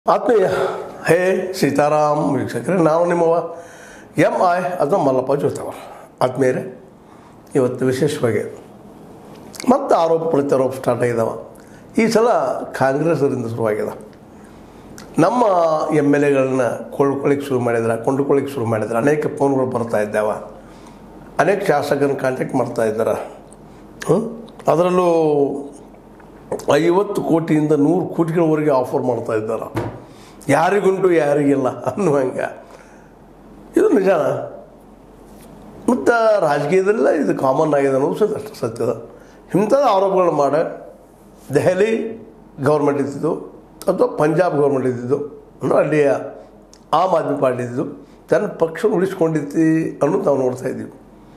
ಆತ್ಮೀಯ ಹೇ ಸೀತಾರಾಮ್ ವೀಕ್ಷಕರೇ ನಾವು ನಿಮ್ಮವ ಎಂ ಐ ಅದು ಮಲ್ಲಪ್ಪ ಜೋತವ ಆತ್ಮೀಯರೇ ಇವತ್ತು ವಿಶೇಷವಾಗಿ ಮತ್ತೆ ಆರೋಪ ಪ್ರತ್ಯಾರೋಪ ಸ್ಟಾರ್ಟ್ ಆಗಿದ್ದಾವ ಈ ಸಲ ಕಾಂಗ್ರೆಸ್ಸರಿಂದ ಶುರುವಾಗಿದೆ ನಮ್ಮ ಎಮ್ ಎಲ್ ಎಗಳನ್ನ ಕೊಳ್ಳಿಕ್ಕೆ ಶುರು ಮಾಡಿದ್ರೆ ಕೊಂಡುಕೊಳ್ಳಿಕ್ಕೆ ಶುರು ಮಾಡಿದ್ರೆ ಅನೇಕ ಫೋನ್ಗಳು ಬರ್ತಾ ಇದ್ದಾವ ಅನೇಕ ಶಾಸಕರನ್ನ ಕಾಂಟ್ಯಾಕ್ಟ್ ಮಾಡ್ತಾ ಇದ್ದಾರೆ ಹ್ಮ್? ಅದರಲ್ಲೂ ಐವತ್ತು ಕೋಟಿಯಿಂದ ನೂರು ಕೋಟಿಗಳವರೆಗೆ ಆಫರ್ ಮಾಡ್ತಾ ಇದ್ದಾರೆ ಯಾರಿಗುಂಟು ಯಾರಿಗಿಲ್ಲ ಅನ್ನುವಂಗೆ ಇದು ನಿಜಾನ ಮತ್ತು ರಾಜಕೀಯದಲ್ಲ ಇದು ಕಾಮನ್ ಆಗಿದೆ ಅನ್ನೋದು ಸಹ ಅಷ್ಟು ಸತ್ಯದ ಇಂಥದ್ದು ಆರೋಪಗಳು ಮಾಡಿ ದೆಹಲಿ ಗೌರ್ಮೆಂಟ್ ಇದ್ದಿದ್ದು ಅಥವಾ ಪಂಜಾಬ್ ಗೌರ್ಮೆಂಟ್ ಇದ್ದಿದ್ದು ಅಂದ್ರೆ ಅಲ್ಲಿಯ ಆಮ್ ಆದ್ಮಿ ಪಾರ್ಟಿ ಇದ್ದಿದ್ದು ತನ್ನ ಪಕ್ಷ ಉಳಿಸ್ಕೊಂಡಿತ್ತು ಅನ್ನೋದು ನಾವು ನೋಡ್ತಾ ಇದ್ದೀವಿ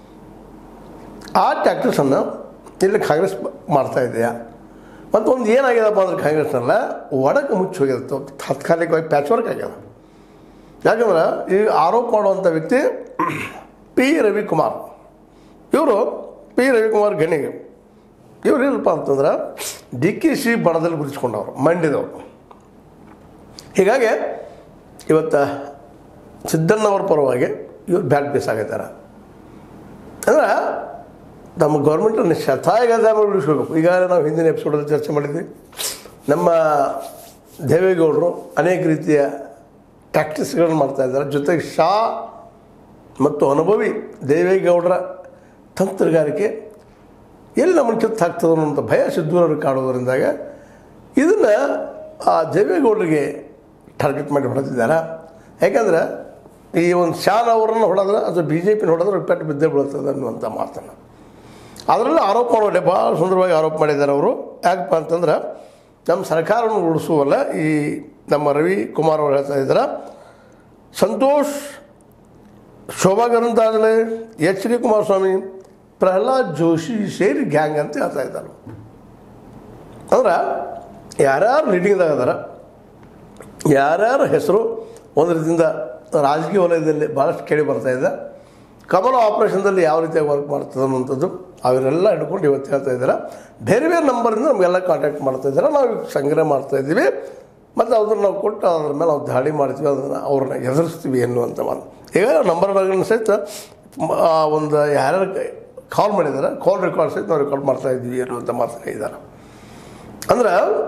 ಆ ಟ್ಯಾಕ್ಟರ್ಸನ್ನು ಇಲ್ಲಿ ಕಾಂಗ್ರೆಸ್ ಮಾಡ್ತಾ ಇದೆಯಾ ಮತ್ತು ಒಂದು ಏನಾಗ್ಯದಪ್ಪ ಅಂದ್ರೆ ಕಾಂಗ್ರೆಸ್ನಲ್ಲ ಒಡಕ್ಕೆ ಮುಚ್ಚಿ ಹೋಗ್ಯದ ತಾತ್ಕಾಲಿಕವಾಗಿ ಪ್ಯಾಚ್ ವರ್ಕ್ ಆಗ್ಯದ ಯಾಕಂದ್ರೆ ಈ ಆರೋಪ ಮಾಡುವಂಥ ವ್ಯಕ್ತಿ ಪಿ ರವಿಕುಮಾರ್ ಇವರು ಪಿ ರವಿಕುಮಾರ್ ಗಣಿಗೆ ಇವ್ರು ಏನಪ್ಪ ಅಂತಂದ್ರೆ ಡಿ ಕೆ ಶಿ ಬಣದಲ್ಲಿ ಗುರುತಿಸ್ಕೊಂಡವ್ರು ಮಂಡ್ಯದವರು ಹೀಗಾಗಿ ಇವತ್ತು ಸಿದ್ದಣ್ಣವ್ರ ಪರವಾಗಿ ಇವ್ರು ಬ್ಯಾಟ್ ಬೇಸ್ ಆಗಿದ್ದಾರೆ ಅಂದ್ರೆ ನಮ್ಮ ಗೌರ್ಮೆಂಟನ್ನು ಶತಾಯಗತ ಉಳಿಸ್ಕೋಬೇಕು ಈಗಾಗಲೇ ನಾವು ಹಿಂದಿನ ಎಪಿಸೋಡಲ್ಲಿ ಚರ್ಚೆ ಮಾಡಿದ್ವಿ ನಮ್ಮ ದೇವೇಗೌಡರು ಅನೇಕ ರೀತಿಯ ಟ್ಯಾಕ್ಟಿಸ್ಗಳನ್ನು ಮಾಡ್ತಾ ಇದ್ದಾರೆ ಜೊತೆಗೆ ಶಾ ಮತ್ತು ಅನುಭವಿ ದೇವೇಗೌಡರ ತಂತ್ರಗಾರಿಕೆ ಎಲ್ಲಿ ನಮ್ಮನ್ನು ಕಿತ್ತು ಹಾಕ್ತದೆ ಅನ್ನೋಂಥ ಭಯ ಸಿದ್ದೂರವ್ರಿಗೆ ಕಾಡೋದ್ರಿಂದಾಗ ಇದನ್ನು ಆ ದೇವೇಗೌಡರಿಗೆ ಟಾರ್ಗೆಟ್ ಮಾಡಿ ಹೊಡೆದಿದ್ದಾರೆ ಯಾಕಂದ್ರೆ ಈ ಒಂದು ಶಾನ್ ಅವರನ್ನು ಹೊಡೆದ್ರೆ ಅದು ಬಿ ಜೆ ಪಿನ ಹೊಡೆದ್ರೆ ಪೆಟ್ಟು ಬಿದ್ದೇ ಬೀಳ್ತದೆ ಅನ್ನುವಂಥ ಮಾತನ್ನು ಅದರಲ್ಲಿ ಆರೋಪ ಮಾಡೋಡೆ ಭಾಳ ಸುಂದರವಾಗಿ ಆರೋಪ ಮಾಡಿದ್ದಾರೆ ಅವರು ಯಾಕಪ್ಪ ಅಂತಂದ್ರೆ ನಮ್ಮ ಸರ್ಕಾರವನ್ನು ಉಳಿಸುವಲ್ಲ ಈ ನಮ್ಮ ರವಿ ಕುಮಾರ್ ಅವರು ಹೇಳ್ತಾ ಇದ್ದಾರೆ ಸಂತೋಷ್ ಶೋಭಾ ಗರಂತಾಗಲೇ ಎಚ್ ಡಿ ಕುಮಾರಸ್ವಾಮಿ ಪ್ರಹ್ಲಾದ್ ಜೋಶಿ ಸೇರಿ ಗ್ಯಾಂಗ್ ಅಂತ ಹೇಳ್ತಾ ಇದ್ದಾರೆ ಅಂದ್ರೆ ಯಾರ್ಯಾರು ಲೀಡಿಂಗ್ದಾಗ ಅದಾರ ಯಾರ್ಯಾರ ಹೆಸರು ಒಂದು ರೀತಿಯಿಂದ ರಾಜಕೀಯ ವಲಯದಲ್ಲಿ ಭಾಳಷ್ಟು ಕೇಳಿ ಬರ್ತಾ ಇದೆ ಕಮಲ ಆಪರೇಷನ್ದಲ್ಲಿ ಯಾವ ರೀತಿಯಾಗಿ ವರ್ಕ್ ಮಾಡ್ತದೆ ಅನ್ನುವಂಥದ್ದು ಅವರೆಲ್ಲ ಹಿಡ್ಕೊಂಡು ಇವತ್ತು ಹೇಳ್ತಾ ಇದ್ದಾರೆ ಬೇರೆ ಬೇರೆ ನಂಬರಿಂದ ನಮಗೆಲ್ಲ ಕಾಂಟ್ಯಾಕ್ಟ್ ಮಾಡ್ತಾ ಇದ್ದಾರೆ ನಾವು ಈಗ ಸಂಗ್ರಹ ಮಾಡ್ತಾ ಇದ್ದೀವಿ ಮತ್ತು ಅದನ್ನು ನಾವು ಕೊಟ್ಟು ಅದ್ರ ಮೇಲೆ ನಾವು ದಾಳಿ ಮಾಡ್ತೀವಿ ಅದನ್ನು ಅವ್ರನ್ನ ಎದುರಿಸ್ತೀವಿ ಎನ್ನುವಂಥ ಮಾತು ಈಗ ನಂಬರ್ಗಳನ್ನು ಸಹಿತ ಮ- ಆ ಒಂದು ಯಾರ್ಯಾರು ಕಾಲ್ ಮಾಡಿದ್ದಾರೆ ಕಾಲ್ ರೆಕಾರ್ಡ್ ಸಹಿತ ನಾವು ರೆಕಾರ್ಡ್ ಮಾಡ್ತಾ ಇದ್ದೀವಿ ಅನ್ನುವಂಥ ಮಾತನ್ನ ಹೇಳಿದ್ದಾರೆ ಅಂದ್ರೆ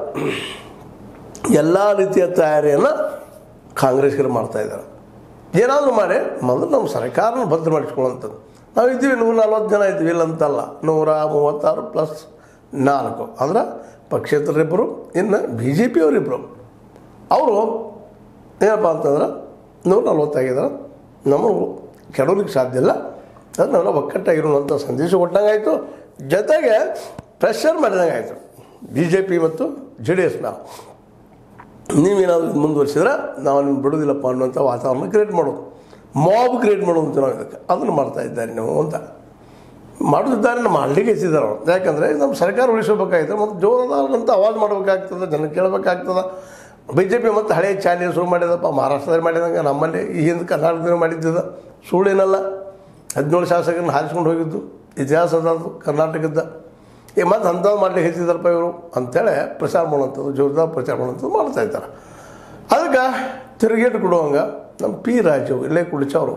ಎಲ್ಲ ರೀತಿಯ ತಯಾರಿಯನ್ನು ಕಾಂಗ್ರೆಸ್ಗರು ಮಾಡ್ತಾ ಇದ್ದಾರೆ ಏನಾದರೂ ಮಾಡಿ ಮೊದಲು ನಮ್ಮ ಸರ್ಕಾರನ ಭದ್ರ ಮಾಡಿಸ್ಕೊಳ್ಳೋಂಥದ್ದು ನಾವು ಇದ್ದೀವಿ ನೂರ ನಲ್ವತ್ತು ಜನ ಇದ್ದೀವಿ ಇಲ್ಲ ಅಂತಲ್ಲ ನೂರ ಮೂವತ್ತಾರು ಪ್ಲಸ್ ನಾಲ್ಕು ಅಂದ್ರೆ ಪಕ್ಷೇತರರಿಬ್ಬರು ಇನ್ನು ಬಿ ಜೆ ಪಿಯವರಿಬ್ಬರು ಅವರು ಏನಪ್ಪ ಅಂತಂದ್ರೆ ನೂರ ನಲ್ವತ್ತಾಗಿದ್ದಾರೆ ನಮ್ಮ ಕೆಡೋಲಿಕ್ಕೆ ಸಾಧ್ಯ ಇಲ್ಲ ಅದು ನಾವೆಲ್ಲ ಒಕ್ಕಟ್ಟಾಗಿರುವಂಥ ಸಂದೇಶ ಕೊಟ್ಟಂಗಾಯಿತು ಜೊತೆಗೆ ಪ್ರೆಷರ್ ಮಾಡಿದಂಗೆ ಆಯಿತು ಬಿ ಜೆ ಪಿ ಮತ್ತು ಜೆ ಡಿ ಎಸ್ ನಾವು ನೀವೇನಾದರೂ ಇದು ಮುಂದುವರಿಸಿದ್ರೆ ನಾವು ನಿಮ್ಗೆ ಬಿಡೋದಿಲ್ಲಪ್ಪ ಅನ್ನುವಂಥ ವಾತಾವರಣ ಕ್ರಿಯೇಟ್ ಮಾಡೋದು ಮಾಬ್ ಕ್ರಿಯೇಟ್ ಮಾಡೋದು ಅಂತ ನಾವು ಇದಕ್ಕೆ ಅದನ್ನು ಮಾಡ್ತಾ ಇದ್ದಾರೆ ನೀವು ಅಂತ ಮಾಡೋದಿದ್ದಾರೆ ನಮ್ಮ ಹಳ್ಳಿಗೆ ಹೆಚ್ಚಿದ್ದಾರೆ ಅವ್ರು ಯಾಕಂದರೆ ನಮ್ಮ ಸರ್ಕಾರ ಉಳಿಸಬೇಕಾಗ್ತದೆ ಮತ್ತು ಜೋರದಾದಂಥ ಅವಾಜ್ ಮಾಡಬೇಕಾಗ್ತದೆ ಜನ ಕೇಳಬೇಕಾಗ್ತದೆ ಬಿ ಜೆ ಪಿ ಮತ್ತು ಹಳೆಯ ಚಾಲಿ ಶುರು ಮಾಡಿದಪ್ಪ ಮಹಾರಾಷ್ಟ್ರದಲ್ಲಿ ಮಾಡಿದಂಗೆ ನಮ್ಮಲ್ಲಿ ಈ ಹಿಂದೆ ಕರ್ನಾಟಕದಲ್ಲಿ ಮಾಡಿದ್ದಿದೆ ಸುಳ್ಳೇನಲ್ಲ ಹದಿನೇಳು ಶಾಸಕರನ್ನ ಹಾರಿಸ್ಕೊಂಡು ಹೋಗಿದ್ದು ಇತಿಹಾಸ ಅದದು ಕರ್ನಾಟಕದ ಈಗ ಮತ್ತೆ ಅಂಥದ್ದು ಮಾಡ್ಲಿಕ್ಕೆ ಹೆಚ್ಚಿದಾರಪ್ಪ ಇವರು ಅಂಥೇಳಿ ಪ್ರಚಾರ ಮಾಡುವಂಥದ್ದು ಜೋರ್ದಾರ್ ಪ್ರಚಾರ ಮಾಡುವಂಥದ್ದು ಮಾಡ್ತಾ ಇದ್ದಾರೆ ಅದಕ್ಕೆ ತಿರುಗೇಟು ಕೊಡುವಂಗೆ ನಮ್ಮ ಪಿ ರಾಜು ಇಲ್ಲೇ ಕುಡಿಚವರು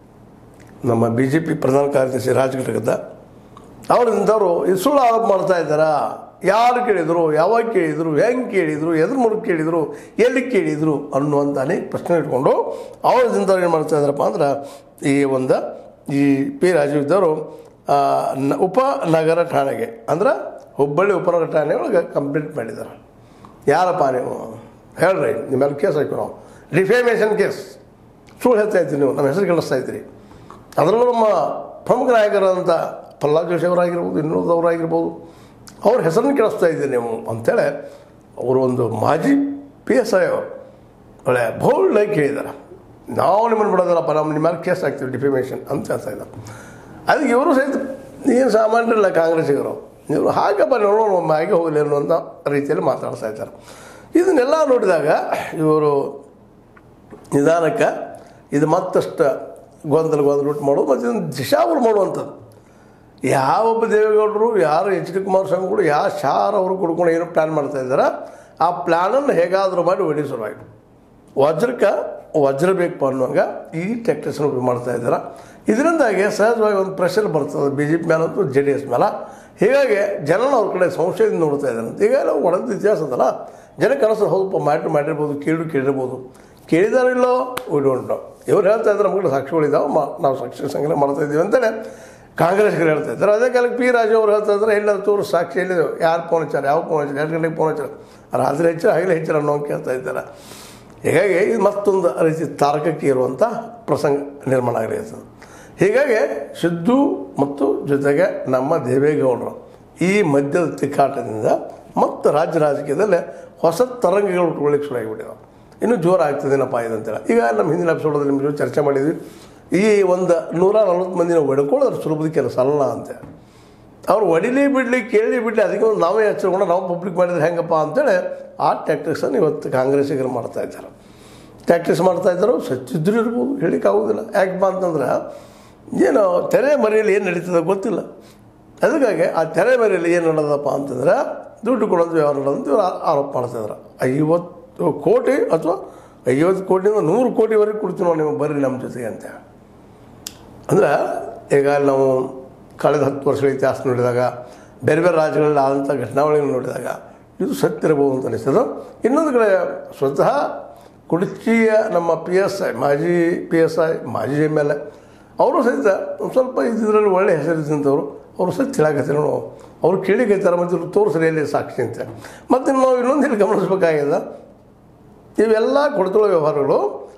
ನಮ್ಮ ಬಿ ಜೆ ಪಿ ಪ್ರಧಾನ ಕಾರ್ಯದರ್ಶಿ ರಾಜ್ ಘಟಕದ ಅವರು ಇಂಥವ್ರು ಇದು ಸುಳ್ಳು ಆರೋಪ ಮಾಡ್ತಾ ಇದ್ದಾರಾ ಯಾರು ಕೇಳಿದರು ಯಾವಾಗ ಕೇಳಿದರು ಹೆಂಗೆ ಕೇಳಿದರು ಎದ್ರ ಮೂಲಕ ಕೇಳಿದರು ಎಲ್ಲಿ ಕೇಳಿದರು ಅನ್ನುವಂಥ ಅನೇಕ ಪ್ರಶ್ನೆ ಇಟ್ಕೊಂಡು ಅವರು ಇಂಥವ್ರು ಏನು ಮಾಡ್ತಾ ಇದ್ದಾರಪ್ಪ ಅಂದ್ರೆ ಈ ಒಂದು ಈ ಪಿ ರಾಜು ಇದ್ದವರು ಆ, ನ- ಉಪನಗರ ಠಾಣೆಗೆ ಅಂದ್ರೆ ಹುಬ್ಬಳ್ಳಿ ಉಪನಗರ ಠಾಣೆ ಒಳಗೆ ಕಂಪ್ಲೇಂಟ್ ಮಾಡಿದ್ದಾರೆ ಯಾರಪ್ಪ ನೀವು ಹೇಳ್ರಿ ನಿಮ್ಮೆಲ್ಲ ಕೇಸ್ ಹಾಕಿ ನಾವು ಡಿಫೇಮೇಷನ್ ಕೇಸ್ ಸುಳ್ಳು ಹೇಳ್ತಾ ಇದ್ದೀರಿ ನೀವು ನಮ್ಮ ಹೆಸರು ಗಳಿಸ್ತಾ ಇದ್ದೀರಿ ಅದರಲ್ಲೂ ನಮ್ಮ ಪ್ರಮುಖ ನಾಯಕರಾದಂಥ ಪ್ರಹ್ಲಾದ್ ಜೋಶಿ ಅವರಾಗಿರ್ಬೋದು ಇನ್ನುಳಿದವರಾಗಿರ್ಬೋದು ಅವ್ರ ಹೆಸರನ್ನು ಕೇಳಿಸ್ತಾ ಇದ್ದೀರಿ ನೀವು ಅಂಥೇಳಿ ಅವರು ಒಂದು ಮಾಜಿ ಪಿ ಎಸ್ ಐ ಅವರು ಒಳ್ಳೆ ಬೋಲ್ಡಾಗಿ ಕೇಳಿದ್ದಾರೆ ನಾವು ನಿಮ್ಮನ್ನು ಬಿಡೋದಿಲ್ಲಪ್ಪ ನಮ್ಮ ನಿಮ್ಮ ಮೇಲೆ ಕೇಸ್ ಹಾಕ್ತೀವಿ ಡಿಫಿಮೇಷನ್ ಅಂತ ಹೇಳ್ತಾ ಇದ್ದಾರೆ ಅದಕ್ಕೆ ಇವರು ಸಹಿತ ಏನು ಸಾಮಾನ್ಯರಿಲ್ಲ ಕಾಂಗ್ರೆಸ್ಸಿಗರು ಇವರು ಹಾಗಪ್ಪ ನೋಡೋಣ ಒಮ್ಮೆ ಹಾಗೆ ಹೋಗಲಿ ಅನ್ನುವಂಥ ರೀತಿಯಲ್ಲಿ ಮಾತಾಡ್ತಾ ಇದ್ದಾರೆ ಇದನ್ನೆಲ್ಲ ನೋಡಿದಾಗ ಇವರು ನಿಧಾನಕ್ಕೆ ಇದು ಮತ್ತಷ್ಟು ಗೊಂದಲ ಗೊಂದಲ ಉಂಟು ಮಾಡೋದು ಮತ್ತು ಇದನ್ನು ದಿಶಾವರು ಮಾಡುವಂಥದ್ದು ಯಾವೊಬ್ಬ ದೇವೇಗೌಡರು ಯಾರು ಎಚ್ ಡಿ ಕುಮಾರಸ್ವಾಮಿಗಳು ಯಾವ ಶಾರ್ ಅವರು ಕುಡ್ಕೊಂಡು ಏನೋ ಪ್ಲ್ಯಾನ್ ಮಾಡ್ತಾ ಇದ್ದಾರೆ ಆ ಪ್ಲ್ಯಾನನ್ನು ಹೇಗಾದರೂ ಮಾಡಿ ಹೊಡಿ ಶುರುವಾಯಿತು ವಜ್ರಕ್ಕೆ ವಜ್ರ ಬೇಕು ಅನ್ನುವಾಗ ಈ ಟ್ಯಾಕ್ಟರ್ಸ್ನ ಉಪಯೋಗ ಮಾಡ್ತಾ ಇದ್ದಾರೆ ಇದರಿಂದಾಗಿ ಸಹಜವಾಗಿ ಒಂದು ಪ್ರೆಷರ್ ಬರ್ತದೆ ಬಿ ಜೆ ಪಿ ಮೇಲೆ ಮತ್ತು ಜೆ ಡಿ ಎಸ್ ಮೇಲೆ ಹೀಗಾಗಿ ಜನನ ಅವ್ರ ಕಡೆ ಸಂಶಯದಿಂದ ನೋಡ್ತಾ ಇದ್ದಾರೆ ಈಗ ನಾವು ಒಳದ ಇತಿಹಾಸ ಅದಲ್ಲ ಜನಕ್ಕೆ ಅನಿಸ್ತದೆ ಹೌದಪ್ಪ ಮಾಡಿ ಮಾಡಿರ್ಬೋದು ಕೇಳಿ ಕೇಳಿರ್ಬೋದು ಕೇಳಿದಾರಿಲ್ಲೋ ಉಂಟು ಇವ್ರು ಹೇಳ್ತಾ ಇದ್ದಾರೆ ನಮಗೆ ಸಾಕ್ಷಿಗಳಿದ್ದಾವೆ ಮಾ ನಾವು ಸಾಕ್ಷಿ ಸಂಗ್ರಹ ಮಾಡ್ತಾ ಇದ್ದೀವಿ ಅಂತೇಳಿ ಕಾಂಗ್ರೆಸ್ಗೆ ಹೇಳ್ತಾ ಇದ್ದಾರೆ ಅದೇ ಕಾಲಕ್ಕೆ ಪಿ ರಾಜು ಅವ್ರು ಹೇಳ್ತಾ ಇದ್ದಾರೆ ಎಲ್ಲ ತೋರು ಸಾಕ್ಷಿ ಎಲ್ಲಿದೆ ಯಾರು ಫೋನ್ ಹಚ್ಚಾರ ಯಾವ ಫೋನ್ ಹಚ್ಚಾರ ಎರಡು ಗಂಟೆಗೆ ಫೋನ್ ಹಚ್ಚಾರ ರಾತ್ರಿ ಹೆಚ್ಚು ಹಗಲೇ ಹೆಚ್ಚಾರ ಅನ್ನೋ ಕೇಳ್ತಾ ಇದ್ದಾರೆ ಹೀಗಾಗಿ ಇದು ಮತ್ತೊಂದು ರೀತಿ ತಾರಕಕ್ಕೆ ಇರುವಂಥ ಪ್ರಸಂಗ ನಿರ್ಮಾಣ ಆಗಿರ್ತದೆ ಹೀಗಾಗಿ ಸಿದ್ದು ಮತ್ತು ಜೊತೆಗೆ ನಮ್ಮ ದೇವೇಗೌಡರು ಈ ಮಧ್ಯದ ತಿಕ್ಕಾಟದಿಂದ ಮತ್ತು ರಾಜ್ಯ ರಾಜಕೀಯದಲ್ಲಿ ಹೊಸ ತರಂಗಗಳು ಉಟ್ಕೊಳ್ಳಿಕ್ಕೆ ಶುರು ಆಗಿಬಿಟ್ಟಿವೆ ಇನ್ನೂ ಜೋರು ಆಗ್ತದೇನಪ್ಪ ಇದಂತೇಳಿ ಈಗ ನಮ್ಮ ಹಿಂದಿನ ಎಪಿಸೋಡಲ್ಲಿ ನಿಮ್ಮ ಜೊತೆ ಚರ್ಚೆ ಮಾಡಿದ್ವಿ ಈ ಒಂದು ನೂರ ನಲ್ವತ್ತು ಮಂದಿನ ಹೊಡ್ಕೊಳ್ಳೋದು ಸುಲಭದ ಕೆಲಸ ಅಲ್ಲ ಅಂತ ಅವ್ರು ಹೊಡಿಲಿ ಬಿಡಲಿ ಕೇಳಿ ಬಿಡಲಿ ಅದಕ್ಕೆ ಒಂದು ನಾವೇ ಹಚ್ಚಿಕೊಂಡು ನಾವು ಪಬ್ಲಿಕ್ ಮಾಡಿದ್ರೆ ಹೆಂಗಪ್ಪ ಅಂತೇಳಿ ಆ ಟ್ಯಾಕ್ಟಿಕ್ಸನ್ನು ಇವತ್ತು ಕಾಂಗ್ರೆಸ್ಸಿಗರು ಮಾಡ್ತಾ ಇದ್ದಾರೆ ಟ್ಯಾಕ್ಟಿಕ್ಸ್ ಮಾಡ್ತಾ ಇದ್ದಾರೆ ಸಚ್ಚಿದ್ರು ಇರ್ಬೋದು ಹೇಳಿಕ್ಕೆ ಆಗೋದಿಲ್ಲ ಯಾಕಪ್ಪ ಅಂತಂದ್ರೆ ಏನು ತೆರೆ ಮರೆಯಲ್ಲಿ ಏನು ನಡೀತದೆ ಗೊತ್ತಿಲ್ಲ ಅದಕ್ಕಾಗಿ ಆ ತೆರೆ ಮರೆಯಲ್ಲಿ ಏನು ನಡೆದಪ್ಪ ಅಂತಂದ್ರೆ ದುಡ್ಡು ಕೊಡೋದು ವ್ಯವಹಾರ ಮಾಡೋದು ಇವ್ರು ಆ- ಆರೋಪ ಮಾಡ್ತಾಯಿದ್ರು ಐವತ್ತು ಕೋಟಿ ಅಥವಾ ಐವತ್ತು ಕೋಟಿಯಿಂದ ನೂರು ಕೋಟಿವರೆಗೆ ಕೊಡ್ತೀವಿ ನಾವು ನೀವು ಬರ್ರಿ ನಮ್ಮ ಜೊತೆಗೆ ಅಂತ ಅಂದ್ರೆ ಈಗ ನಾವು ಕಳೆದ ಹತ್ತು ವರ್ಷಗಳ ಇತಿಹಾಸ ನೋಡಿದಾಗ ಬೇರೆ ಬೇರೆ ರಾಜ್ಯಗಳಲ್ಲಿ ಆದಂಥ ಘಟನಾವಳಿಗಳನ್ನು ನೋಡಿದಾಗ ಇದು ಸತ್ಯ ಇರಬಹುದು ಅಂತ ಅನಿಸ್ತದೆ ಇನ್ನೊಂದು ಕಡೆ ಸ್ವತಃ ಕುಡಚಿಯ ನಮ್ಮ ಪಿ ಎಸ್ ಐ ಮಾಜಿ ಪಿ ಎಸ್ ಐ ಮಾಜಿ ಎಮ್ ಎಲ್ ಎ ಅವರು ಸಹಿತ ಒಂದು ಸ್ವಲ್ಪ ಇದರಲ್ಲಿ ಒಳ್ಳೆ ಹೆಸರಿದ್ದಂಥವ್ರು ಅವರು ಸತ್ಯ ಹೇಳಕತ್ತಾರೆ ನಾವು ಅವ್ರು ಕೇಳಿಕೈತಾರೆ ಮತ್ತು ಇವ್ರು ತೋರಿಸ್ರಿ ಎಲ್ಲಿ ಸಾಕ್ಷಿ ಅಂತ ಮತ್ತು ನಾವು ಇನ್ನೊಂದು ಇಲ್ಲಿ ಗಮನಿಸ್ಬೇಕಾಗ್ಯದ ಇವೆಲ್ಲ ಕೊಡ್ಕೊಳ್ಳೋ ವ್ಯವಹಾರಗಳು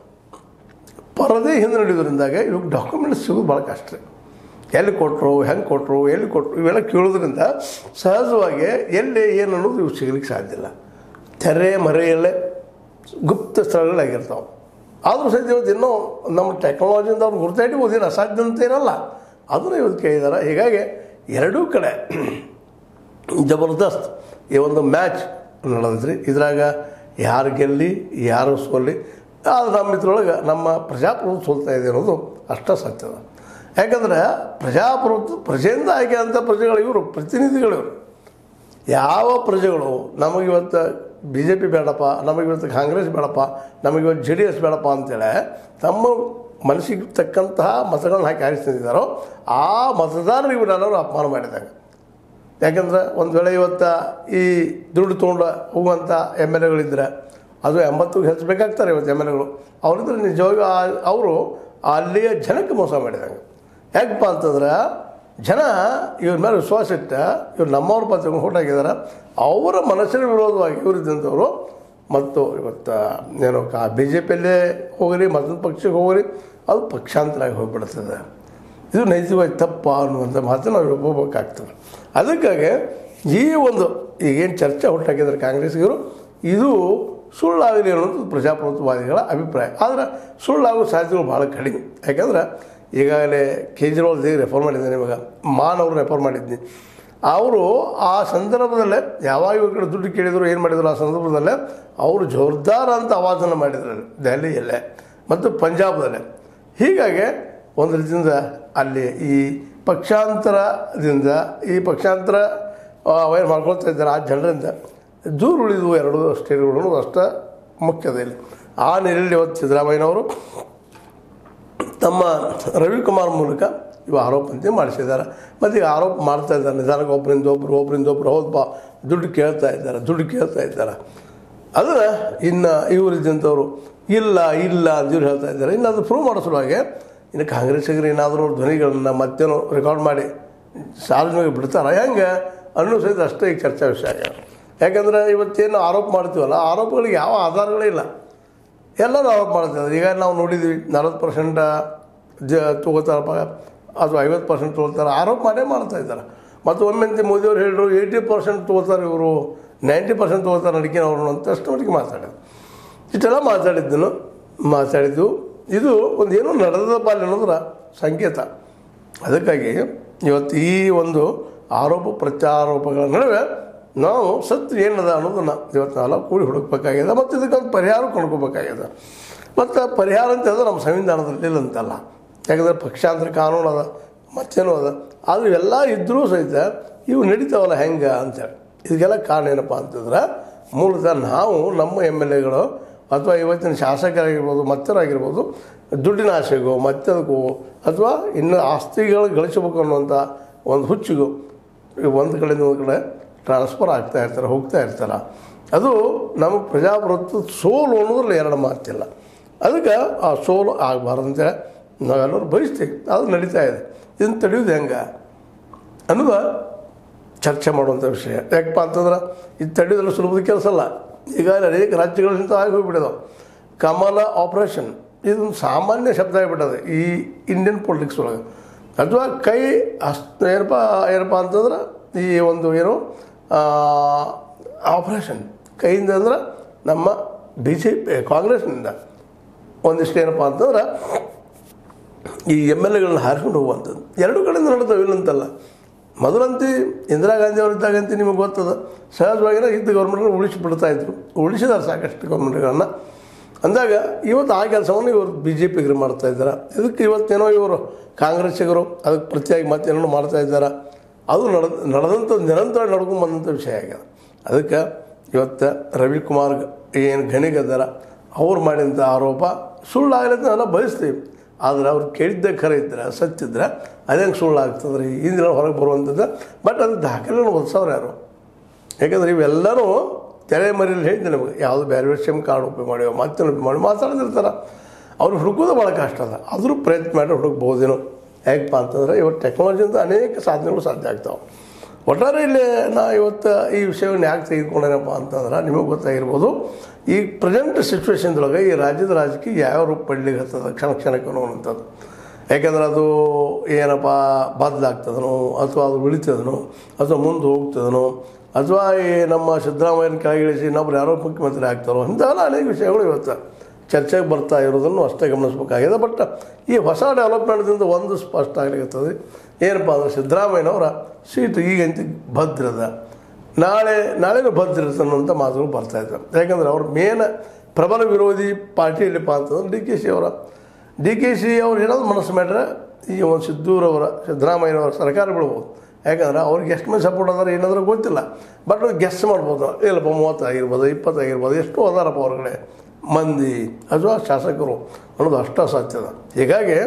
ಪರದೆ ಹಿಂದೆ ನಡೆಯೋದ್ರಿಂದಾಗ ಇವಾಗ ಡಾಕ್ಯುಮೆಂಟ್ಸ್ ಸಿಗೋದು ಭಾಳ ಕಷ್ಟ ರೀ ಎಲ್ಲಿ ಕೊಟ್ಟರು ಹೆಂಗೆ ಕೊಟ್ಟರು ಎಲ್ಲಿ ಕೊಟ್ಟರು ಇವೆಲ್ಲ ಕೇಳೋದ್ರಿಂದ ಸಹಜವಾಗಿ ಎಲ್ಲಿ ಏನು ಅನ್ನೋದು ಇವು ಸಿಗ್ಲಿಕ್ಕೆ ಸಾಧ್ಯ ಇಲ್ಲ ತೆರೆ ಮರೆಯಲ್ಲೇ ಗುಪ್ತ ಸ್ಥಳಗಳಾಗಿರ್ತಾವೆ ಆದರೂ ಸಹಿತ ಇವತ್ತು ಇನ್ನೂ ನಮ್ಮ ಟೆಕ್ನಾಲಜಿಯಿಂದ ಅವ್ರು ಗುರ್ತಾ ಇಡ್ಬೋದು ಏನು ಅಸಾಧ್ಯ ಅಂತ ಏನಲ್ಲ ಅದನ್ನು ಇವತ್ತು ಕೇಳಿದ್ದಾರೆ ಹೀಗಾಗಿ ಎರಡೂ ಕಡೆ ಜಬರ್ದಸ್ತ್ ಈ ಒಂದು ಮ್ಯಾಚ್ ನಡೆದೈತ್ರಿ ಇದ್ರಾಗ ಯಾರು ಗೆಲ್ಲಿ ಯಾರು ಸೋಲಿ ಅದು ನಮ್ಮ ಇದ್ರೊಳಗೆ ನಮ್ಮ ಪ್ರಜಾಪ್ರಭುತ್ವ ಸೋಲ್ತಾ ಇದೆ ಅನ್ನೋದು ಅಷ್ಟ ಸತ್ಯದ ಯಾಕಂದ್ರೆ ಪ್ರಜಾಪ್ರಭುತ್ವ ಪ್ರಜೆಯಿಂದ ಆಯ್ಕೆ ಅಂತ ಪ್ರಜೆಗಳು ಇವರು ಪ್ರತಿನಿಧಿಗಳು ಇವರು ಯಾವ ಪ್ರಜೆಗಳು ನಮಗಿವತ್ತು ಬಿ ಜೆ ಪಿ ಬೇಡಪ್ಪ ನಮಗಿವತ್ತು ಕಾಂಗ್ರೆಸ್ ಬೇಡಪ್ಪ ನಮಗಿವತ್ತು ಜೆ ಡಿ ಎಸ್ ಬೇಡಪ್ಪ ಅಂತೇಳಿ ತಮ್ಮ ಮನಸ್ಸಿಗೆ ತಕ್ಕಂತಹ ಮತಗಳನ್ನ ಹಾಕಿ ಆರಿಸ್ತಿದ್ದಾರೋ ಆ ಮತದಾರರು ಇವರೆಲ್ಲರೂ ಅಪಮಾನ ಮಾಡಿದಾಗ ಯಾಕಂದ್ರೆ ಒಂದು ವೇಳೆ ಇವತ್ತು ಈ ದುಡ್ಡು ತೊಗೊಂಡು ಹೋಗುವಂಥ ಎಮ್ ಎಲ್ ಎಗಳಿದ್ರೆ ಅದು ಎಂಬತ್ತು ಹೆಚ್ಚಬೇಕಾಗ್ತಾರೆ ಇವತ್ತು ಎಮ್ ಎಲ್ ಎಗಳು ಅವರಿದ್ರೆ ನಿಜವಾಗಿ ಆ- ಅವರು ಅಲ್ಲಿಯ ಜನಕ್ಕೆ ಮೋಸ ಮಾಡಿದಂಗೆ ಯಾಕಪ್ಪ ಅಂತಂದ್ರೆ ಜನ ಇವ್ರ ಮೇಲೆ ವಿಶ್ವಾಸ ಇಟ್ಟ ಇವ್ರು ನಮ್ಮವ್ರ ಪತ್ರ ಹೊರಟಾಗಿದ್ದಾರೆ ಅವರ ಮನಸ್ಸಿನ ವಿರೋಧವಾಗಿ ಇವರು ಇದ್ದಂಥವ್ರು ಮತ್ತು ಇವತ್ತು ಏನು ಕಾ ಬಿ ಜೆ ಪಿಯಲ್ಲೇ ಹೋಗ್ರಿ ಮತ್ತೊಂದು ಪಕ್ಷಕ್ಕೆ ಹೋಗ್ರಿ ಅದು ಪಕ್ಷಾಂತರ ಆಗಿ ಹೋಗ್ಬಿಡ್ತದೆ ಇದು ನೈತಿಕವಾಗಿ ತಪ್ಪ ಅನ್ನುವಂಥ ಮಾತನ್ನು ನಾವು ಒಪ್ಪಬೇಕಾಗ್ತದೆ ಅದಕ್ಕಾಗಿ ಈ ಒಂದು ಈಗೇನು ಚರ್ಚೆ ಹುಟ್ಟಾಕಿದ್ದಾರೆ ಕಾಂಗ್ರೆಸ್ಗಿರು ಇದು ಸುಳ್ಳಾಗಲಿ ಅನ್ನೋದು ಪ್ರಜಾಪ್ರಭುತ್ವವಾದಿಗಳ ಅಭಿಪ್ರಾಯ ಆದರೆ ಸುಳ್ಳಾಗೋ ಸಾಧ್ಯತೆಗಳು ಭಾಳ ಕಡಿಮೆ ಯಾಕಂದ್ರೆ ಈಗಾಗಲೇ ಕೇಜ್ರಿವಾಲ್ ಹೇಗೆ ರೆಫರ್ ಮಾಡಿದ್ದಾನೆ ಇವಾಗ ಮಾನ್ ಅವರು ರೆಫರ್ ಮಾಡಿದ್ನಿ ಅವರು ಆ ಸಂದರ್ಭದಲ್ಲೇ ಯಾವಾಗ ಇವ್ರ ಕಡೆ ದುಡ್ಡು ಕೇಳಿದ್ರು ಏನು ಮಾಡಿದ್ರು ಆ ಸಂದರ್ಭದಲ್ಲೇ ಅವರು ಜೋರ್ದಾರ್ ಅಂತ ಆವಾಜನ್ನು ಮಾಡಿದ್ರು ಅಲ್ಲಿ ದೆಹಲಿಯಲ್ಲೇ ಮತ್ತು ಪಂಜಾಬ್ದಲ್ಲೇ ಹೀಗಾಗಿ ಒಂದು ರೀತಿಯಿಂದ ಅಲ್ಲಿ ಈ ಪಕ್ಷಾಂತರದಿಂದ ಈ ಪಕ್ಷಾಂತರ ಅವೇನು ಮಾಡ್ಕೊಳ್ತಾ ಇದ್ದಾರೆ ಆ ಜನರಿಂದ ದೂರ ಉಳಿದು ಎರಡು ಸ್ಟೇಟ್ಗಳು ಅನ್ನೋದು ಅಷ್ಟ ಮುಖ್ಯದ ಇಲ್ಲಿ ಆ ನಿಟ್ಟಿನಲ್ಲಿ ಇವತ್ತು ಸಿದ್ದರಾಮಯ್ಯನವರು ತಮ್ಮ ರವಿಕುಮಾರ್ ಮೂಲಕ ಇವು ಆರೋಪಂತೆ ಮಾಡಿಸಿದ್ದಾರೆ ಮತ್ತು ಈಗ ಆರೋಪ ಮಾಡ್ತಾ ಇದ್ದಾರೆ ನಿಧಾನಕ್ಕೆ ಒಬ್ಬರಿಂದ ಒಬ್ಬರು ಒಬ್ಬರಿಂದ ಒಬ್ಬರು ಹೌದಪ್ಪ ದುಡ್ಡು ಕೇಳ್ತಾ ಇದ್ದಾರೆ ದುಡ್ಡು ಕೇಳ್ತಾ ಇದ್ದಾರೆ ಅದನ್ನು ಇನ್ನು ಇವರು ಇದ್ದಂಥವ್ರು ಇಲ್ಲ ಇಲ್ಲ ಅಂತ ಇವ್ರು ಹೇಳ್ತಾ ಇದ್ದಾರೆ ಇನ್ನು ಅದು ಪ್ರೂವ್ ಮಾಡೋ ಸಲುವಾಗಿ ಇನ್ನು ಕಾಂಗ್ರೆಸ್ಸಿಗರು ಏನಾದರೂ ಧ್ವನಿಗಳನ್ನು ಮತ್ತೇನೋ ರೆಕಾರ್ಡ್ ಮಾಡಿ ಸಾರ್ವಜನಿಕ ಬಿಡ್ತಾರೆ ಹೆಂಗೆ ಅನ್ನೋ ಸಹಿತ ಅಷ್ಟೇ ಈಗ ಚರ್ಚಾ ವಿಷಯ ಆಗ್ಯಾವ ಯಾಕಂದರೆ ಇವತ್ತೇನು ಆರೋಪ ಮಾಡ್ತೀವಲ್ಲ ಆರೋಪಗಳಿಗೆ ಯಾವ ಆಧಾರಗಳೇ ಇಲ್ಲ ಎಲ್ಲರೂ ಆರೋಪ ಮಾಡ್ತಿದ್ದಾರೆ ಈಗ ನಾವು ನೋಡಿದ್ವಿ ನಲ್ವತ್ತು ಪರ್ಸೆಂಟ್ ಜ ತೊಗೋತಾರಪ್ಪ ಅಥವಾ ಐವತ್ತು ಪರ್ಸೆಂಟ್ ತೊಗೊಳ್ತಾರೆ ಆರೋಪ ಮಾಡೇ ಮಾಡ್ತಾ ಇದ್ದಾರೆ ಮತ್ತು ಒಮ್ಮೆ ಮೋದಿಯವರು ಹೇಳಿದ್ರು ಏಯ್ಟಿ ಪರ್ಸೆಂಟ್ ತೊಗೋತಾರೆ ಇವರು ನೈಂಟಿ ಪರ್ಸೆಂಟ್ ತೊಗೋತಾರೆ ಅಡಿಕೆ ಅವರು ಅಂತ ಅಷ್ಟು ಮಟ್ಟಿಗೆ ಮಾತಾಡೋದು ಇಷ್ಟೆಲ್ಲ ಮಾತಾಡಿದ್ದನು ಮಾತಾಡಿದ್ದು ಇದು ಒಂದು ಏನೋ ನಡೆದಪ್ಪ ಅಲ್ಲಿ ಅನ್ನೋದ್ರ ಸಂಕೇತ ಅದಕ್ಕಾಗಿ ಇವತ್ತು ಈ ಒಂದು ಆರೋಪ ಪ್ರತ್ಯಾರೋಪಗಳ ನಡುವೆ ನಾವು ಸತ್ಯ ಏನದ ಅನ್ನೋದನ್ನು ಇವತ್ತು ನಾವೆಲ್ಲ ಕೂಡಿ ಹುಡುಕ್ಬೇಕಾಗ್ಯದ ಮತ್ತು ಇದಕ್ಕೊಂದು ಪರಿಹಾರ ಕೊಂಡ್ಕೋಬೇಕಾಗ್ಯದ ಮತ್ತು ಪರಿಹಾರ ಅಂತ ಹೇಳಿದ್ರೆ ನಮ್ಮ ಸಂವಿಧಾನದಲ್ಲಿ ಇಲ್ಲ ಅಂತಲ್ಲ ಯಾಕಂದರೆ ಪಕ್ಷಾಂತರ ಕಾನೂನು ಅದ ಮತ್ತೇನೋ ಅದ ಆದ್ರೆ ಇವೆಲ್ಲ ಇದ್ದರೂ ಸಹಿತ ಇವು ನಡೀತಾವಲ್ಲ ಹೆಂಗೆ ಅಂತೇಳಿ ಇದಕ್ಕೆಲ್ಲ ಕಾರಣ ಏನಪ್ಪ ಅಂತಂದ್ರೆ ಮೂಲತಃ ನಾವು ನಮ್ಮ ಎಮ್ ಎಲ್ ಎಗಳು ಅಥವಾ ಇವತ್ತಿನ ಶಾಸಕರಾಗಿರ್ಬೋದು ಮತ್ತರಾಗಿರ್ಬೋದು ದುಡ್ಡಿನ ಆಸೆಗೋ ಮತ್ತದಕ್ಕೋ ಅಥವಾ ಇನ್ನು ಆಸ್ತಿಗಳು ಗಳಿಸಬೇಕು ಅನ್ನುವಂಥ ಒಂದು ಹುಚ್ಚಿಗೂ ಈ ಒಂದು ಕಡೆಯಿಂದ ಒಂದು ಕಡೆ ಟ್ರಾನ್ಸ್ಫರ್ ಆಗ್ತಾ ಇರ್ತಾರೆ ಹೋಗ್ತಾ ಇರ್ತಾರೆ ಅದು ನಮ್ಮ ಪ್ರಜಾಪ್ರಭುತ್ವ ಸೋಲು ಅನ್ನೋದ್ರಲ್ಲಿ ಎರಡು ಮಾತಿಲ್ಲ ಅದಕ್ಕೆ ಆ ಸೋಲು ಆಗಬಾರ್ದು ಅಂತೇಳಿ ನಾವೆಲ್ಲರೂ ಬಯಸ್ತೀವಿ ಅದು ನಡೀತಾ ಇದೆ ಇದನ್ನು ತಡೆಯೋದು ಹೆಂಗೆ ಅನ್ನೋದು ಚರ್ಚೆ ಮಾಡುವಂಥ ವಿಷಯ ಯಾಕಪ್ಪ ಅಂತಂದ್ರೆ ಇದು ತಡೆಯೋದ್ರಲ್ಲಿ ಸುಲಭದ ಕೆಲಸ ಅಲ್ಲ ಈಗ ಅನೇಕ ರಾಜ್ಯಗಳಿಂದ ಆಗಿ ಹೋಗ್ಬಿಟ್ಟಿದಾವೆ ಕಮಲ ಆಪ್ರೇಷನ್ ಇದೊಂದು ಸಾಮಾನ್ಯ ಶಬ್ದ ಆಗಿಬಿಟ್ಟದೆ ಈ ಇಂಡಿಯನ್ ಪೊಲಿಟಿಕ್ಸ್ ಒಳಗೆ ಅಥವಾ ಕೈ ಅಷ್ಟು ಏನಪ್ಪ ಏನಪ್ಪ ಅಂತಂದ್ರೆ ಈ ಒಂದು ಏನು ಆಪ್ರೇಷನ್ ಕೈಯಿಂದ ಅಂದ್ರೆ ನಮ್ಮ ಬಿ ಜೆ ಪಿ ಕಾಂಗ್ರೆಸ್ನಿಂದ ಒಂದಿಷ್ಟು ಏನಪ್ಪ ಅಂತಂದ್ರೆ ಈ ಎಮ್ ಎಲ್ ಎಗಳನ್ನ ಹಾರಿಸ್ಕೊಂಡು ಹೋಗುವಂಥದ್ದು ಎರಡು ಕಡೆಯಿಂದ ನಡೆದವು ಇಲ್ಲಂತಲ್ಲ ಮೊದಲಂತಿ ಇಂದಿರಾ ಗಾಂಧಿ ಅವರಿದ್ದಾಗಂತ ನಿಮಗೆ ಗೊತ್ತದ ಸಹಜವಾಗಿನ ಇದ್ದ ಗೌರ್ಮೆಂಟ್ನ ಉಳಿಸಿ ಬಿಡ್ತಾ ಇದ್ರು ಉಳಿಸಿದಾರೆ ಸಾಕಷ್ಟು ಗೌರ್ಮೆಂಟ್ಗಳನ್ನ ಅಂದಾಗ ಇವತ್ತು ಆ ಕೆಲಸವನ್ನು ಇವರು ಬಿ ಜೆ ಪಿಗರು ಮಾಡ್ತಾ ಇದ್ದಾರೆ ಇದಕ್ಕೆ ಇವತ್ತೇನೋ ಇವರು ಕಾಂಗ್ರೆಸ್ಸಿಗರು ಅದಕ್ಕೆ ಪ್ರತಿಯಾಗಿ ಮತ್ತೇನೋ ಮಾಡ್ತಾ ಇದ್ದಾರೆ ಅದು ನಡೆದ ನಡೆದಂಥ ನಿರಂತರ ನಡ್ಕೊಂಡು ಬಂದಂಥ ವಿಷಯ ಆಗ್ಯದ ಅದಕ್ಕೆ ಇವತ್ತು ರವಿಕುಮಾರ್ ಏನು ಗಣಿಗದಾರ ಅವ್ರು ಮಾಡಿದಂಥ ಆರೋಪ ಸುಳ್ಳಾಗಲಿ ಅಂತ ನಾವೆಲ್ಲ ಬಯಸ್ತೀವಿ ಆದರೆ ಅವ್ರು ಕೇಳಿದ್ದೆ ಖರೆ ಇದ್ರೆ ಸತ್ತಿದ್ರೆ ಅದೇಂಗೆ ಸುಳ್ಳು ಆಗ್ತದೆ ರೀ ಈ ದಿನ ಹೊರಗೆ ಬರುವಂಥದ್ದು ಬಟ್ ಅದು ದಾಖಲೆಯನ್ನು ಒದಿಸೋರು ಯಾರು ಯಾಕಂದ್ರೆ ಇವೆಲ್ಲರೂ ತೆರೆ ಮರಿಯಲ್ಲಿ ಹೇಳಿದ್ದೆ ನಮಗೆ ಯಾವುದು ಬೇರೆ ಬೇರೆ ಸಿಮ್ ಕಾರ್ಡ್ ಉಪಯೋಗ ಮಾಡಿವ ಮತ್ತೆ ಉಪಯೋಗ ಮಾಡಿ ಮಾತಾಡ್ತಿರ್ತಾರೆ ಅವ್ರು ಹುಡುಕೋದು ಭಾಳ ಕಷ್ಟ ಅದ ಆದರೂ ಪ್ರಯತ್ನ ಮಾಡಿ ಹುಡುಕ್ಬೋದೇನೋ ಯಾಕಪ್ಪ ಅಂತಂದ್ರೆ ಇವತ್ತು ಟೆಕ್ನಾಲಜಿಯಿಂದ ಅನೇಕ ಸಾಧನೆಗಳು ಸಾಧ್ಯ ಆಗ್ತಾವೆ ಒಟ್ಟಾರೆ ಇಲ್ಲಿ ನಾ ಇವತ್ತು ಈ ವಿಷಯವನ್ನು ಯಾಕೆ ತೆಗೆದುಕೊಂಡೇನಪ್ಪ ಅಂತಂದ್ರೆ ನಿಮಗೆ ಗೊತ್ತಾಗಿರ್ಬೋದು ಈ ಪ್ರೆಸೆಂಟ್ ಸಿಚುವೇಶನ್ದೊಳಗೆ ಈ ರಾಜ್ಯದ ರಾಜಕೀಯ ಯಾವ ರೂಪ ಪಡ್ಲಿಕ್ಕೆ ಹತ್ತದ ಕ್ಷಣ ಕ್ಷಣಕ್ಕೆ ಅನ್ನುವಂಥದ್ದು ಯಾಕಂದ್ರೆ ಅದು ಏನಪ್ಪ ಬದಲಾಗ್ತದನೋ ಅಥವಾ ಅದು ಉಳಿತದನೋ ಅಥವಾ ಮುಂದೆ ಹೋಗ್ತದನೋ ಅಥವಾ ಈ ನಮ್ಮ ಸಿದ್ದರಾಮಯ್ಯನ ಕೆಳಗಿಳಿಸಿ ಇನ್ನೊಬ್ರು ಯಾರೋ ಮುಖ್ಯಮಂತ್ರಿ ಆಗ್ತಾರೋ ಇಂಥವೆಲ್ಲ ಅನೇಕ ವಿಷಯಗಳು ಇವತ್ತು ಚರ್ಚೆಗೆ ಬರ್ತಾ ಇರೋದನ್ನು ಅಷ್ಟೇ ಗಮನಿಸಬೇಕಾಗಿದೆ ಬಟ್ ಈ ಹೊಸ ಡೆವಲಪ್ಮೆಂಟ್ದಿಂದ ಒಂದು ಸ್ಪಷ್ಟ ಆಗಲಿಕ್ಕತ್ತದೆ ಏನಪ್ಪ ಅಂದ್ರೆ ಸಿದ್ದರಾಮಯ್ಯನವರ ಸೀಟು ಈಗಂತ ಭದ್ರದ ನಾಳೆ ನಾಳೆನೂ ಭದ್ರ ಇರುತ್ತೆ ಅನ್ನೋಂಥ ಮಾತುಗಳು ಬರ್ತಾ ಇದ್ದಾವೆ ಯಾಕಂದ್ರೆ ಅವ್ರ ಮೇನ್ ಪ್ರಬಲ ವಿರೋಧಿ ಪಾರ್ಟಿ ಇಲ್ಲಪ್ಪ ಅಂತಂದ್ರೆ ಡಿ ಕೆ ಶಿ ಅವರ ಡಿ ಕೆ ಶಿ ಅವ್ರು ಹೇಳೋದು ಮನಸ್ಸು ಮಾಡ್ರೆ ಈ ಒಂದು ಸಿದ್ದೂರವರ ಸಿದ್ದರಾಮಯ್ಯನವರ ಸರ್ಕಾರ ಬಿಡ್ಬೋದು ಯಾಕಂದ್ರೆ ಅವ್ರಿಗೆ ಎಷ್ಟು ಮಂದಿ ಸಪೋರ್ಟ್ ಅದಾರ ಏನಾದರೂ ಗೊತ್ತಿಲ್ಲ ಬಟ್ ಗೆಸ್ ಮಾಡ್ಬೋದು ಇಲ್ಲಪ್ಪ ಮೂವತ್ತಾಗಿರ್ಬೋದು ಇಪ್ಪತ್ತಾಗಿರ್ಬೋದು ಎಷ್ಟು ಅದಾರಪ್ಪ ಹೊರಗಡೆ ಮಂದಿ ಅಥವಾ ಶಾಸಕರು ಅನ್ನೋದು ಅಷ್ಟ ಸಾಧ್ಯದ ಹೀಗಾಗಿ